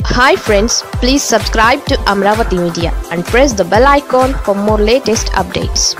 hi friends please subscribe to Amaravati media and press the bell icon for more latest updates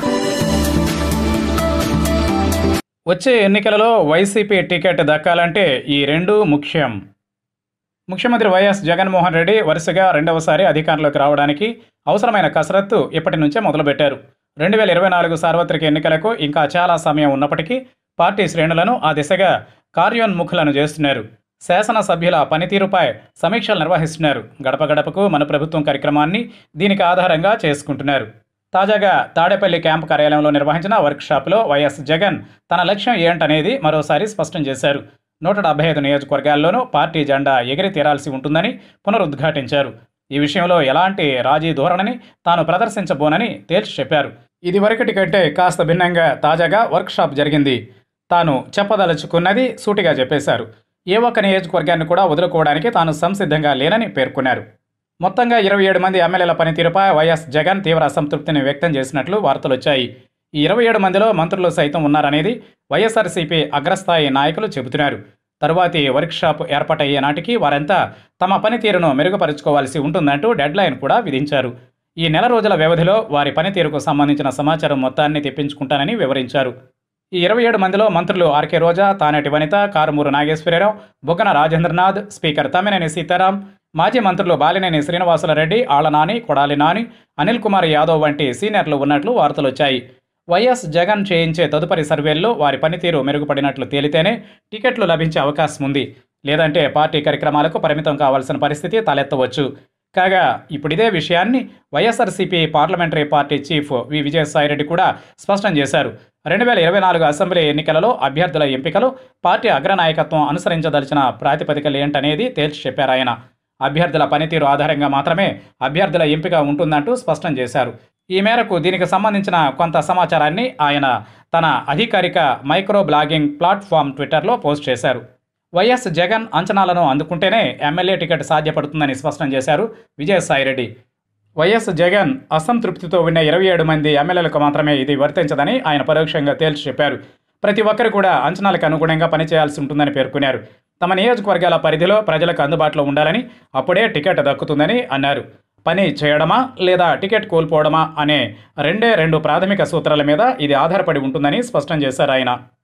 వచ్చే ఎన్నికలలో YCP ticket దక్కాలంటే ఈ రెండు ముఖ్యం ముఖ్యమంత్రి వైఎస్ జగన్మోహన్ రెడ్డి వరుసగా రెండవసారి అధికారంలోకి రావడానికి అవసరమైన కసరత్తు ఇప్పటి నుంచే మొదలుపెట్టారు రెండు వేల ఇరవై నాలుగు సార్వత్రిక ఎన్నికలకు ఇంకా చాలా సమయం ఉన్నప్పటికీ పార్టీ శ్రేణులను ఆ దిశగా కార్యోన్ముఖులను చేస్తున్నారు శాసనసభ్యుల పనితీరుపై సమీక్షలు నిర్వహిస్తున్నారు గడప గడపకు మన ప్రభుత్వం కార్యక్రమాన్ని దీనికి ఆధారంగా చేసుకుంటున్నారు తాజాగా తాడేపల్లి క్యాంపు కార్యాలయంలో నిర్వహించిన వర్క్షాప్లో వైఎస్ జగన్ తన లక్ష్యం ఏంటనేది మరోసారి స్పష్టం చేశారు నూట డెబ్బై ఐదు నియోజకవర్గాల్లోనూ పార్టీ జెండా ఎగిరి తీరాల్సి ఉంటుందని పునరుద్ఘాటించారు ఈ విషయంలో ఎలాంటి రాజీ ధోరణిని తాను ప్రదర్శించబోనని తేల్చి చెప్పారు ఇది వరకటి కంటే కాస్త భిన్నంగా తాజాగా వర్క్షాప్ జరిగింది తాను చెప్పదలుచుకున్నది సూటిగా చెప్పేశారు ఏ ఒక్క నియోజకవర్గాన్ని కూడా వదులుకోవడానికి తాను సంసిద్ధంగా లేనని పేర్కొన్నారు మొత్తంగా ఇరవై ఏడు మంది ఎమ్మెల్యేల పనితీరుపై వైఎస్ జగన్ తీవ్ర అసంతృప్తిని వ్యక్తం చేసినట్లు వార్తలు వచ్చాయి ఈ ఇరవై ఏడు మందిలో మంత్రులు సైతం ఉన్నారనేది వైఎస్ఆర్సీపీ అగ్రస్థాయి నాయకులు చెబుతున్నారు తరువాతి వర్క్షాప్ ఏర్పాటయ్యే నాటికి వారంతా తమ పనితీరును మెరుగుపరుచుకోవాల్సి ఉంటుందంటూ డెడ్లైన్ కూడా విధించారు ఈ నెల రోజుల వ్యవధిలో వారి పనితీరుకు సంబంధించిన సమాచారం మొత్తాన్ని తెప్పించుకుంటానని వివరించారు ఈ ఇరవై ఏడు మందిలో మంత్రులు ఆర్కే రోజా తానేటి వనిత కారుమూరు నాగేశ్వరరావు బుగ్గన రాజేంద్రనాథ్ స్పీకర్ తమ్మినేని సీతారాం మాజీ మంత్రులు బాలినేని శ్రీనివాసులరెడ్డి ఆళ్లనాని కొడాలి నాని అనిల్ కుమార్ యాదవ్ వంటి సీనియర్లు ఉన్నట్లు వార్తలు వచ్చాయి వైఎస్ జగన్ చేయించే తదుపరి సర్వేల్లో వారి పనితీరు మెరుగుపడినట్లు తేలితేనే టికెట్లు లభించే అవకాశం ఉంది లేదంటే పార్టీ కార్యక్రమాలకు పరిమితం కావాల్సిన పరిస్థితి తలెత్తవచ్చు కాగా ఇప్పుడు ఇదే విషయాన్ని YSRCP parliamentary party chief V Vijayasai Reddy కూడా స్పష్టం చేశారు రెండు వేల ఇరవై నాలుగు అసెంబ్లీ ఎన్నికలలో అభ్యర్థుల ఎంపికలు పార్టీ అగ్రనాయకత్వం అనుసరించదలిచిన ప్రాతిపదికలు ఏంటనేది తేల్చి చెప్పారు ఆయన అభ్యర్థుల పనితీరు ఆధారంగా మాత్రమే అభ్యర్థుల ఎంపిక ఉంటుందంటూ స్పష్టం చేశారు ఈ మేరకు దీనికి సంబంధించిన కొంత సమాచారాన్ని ఆయన తన అధికారిక మైక్రో బ్లాగింగ్ ప్లాట్ఫామ్ ట్విట్టర్లో పోస్ట్ చేశారు వైఎస్ జగన్ అంచనాలను అందుకుంటేనే ఎమ్మెల్యే టికెట్ సాధ్యపడుతుందని స్పష్టం చేశారు విజయసాయిరెడ్డి వైఎస్ జగన్ అసంతృప్తితో ఉన్న ఇరవై ఏడు మంది ఎమ్మెల్యేలకు మాత్రమే ఇది వర్తించదని ఆయన పరోక్షంగా తేల్చి చెప్పారు ప్రతి ఒక్కరు కూడా అంచనాలకు అనుగుణంగా పనిచేయాల్సి ఉంటుందని పేర్కొన్నారు తమ నియోజకవర్గాల పరిధిలో ప్రజలకు అందుబాటులో ఉండాలని అప్పుడే టికెట్ దక్కుతుందని అన్నారు పని చేయడమా లేదా టికెట్ కోల్పోవడమా అనే రెండే రెండు ప్రాథమిక సూత్రాల మీద ఇది ఆధారపడి ఉంటుందని స్పష్టం చేశారు ఆయన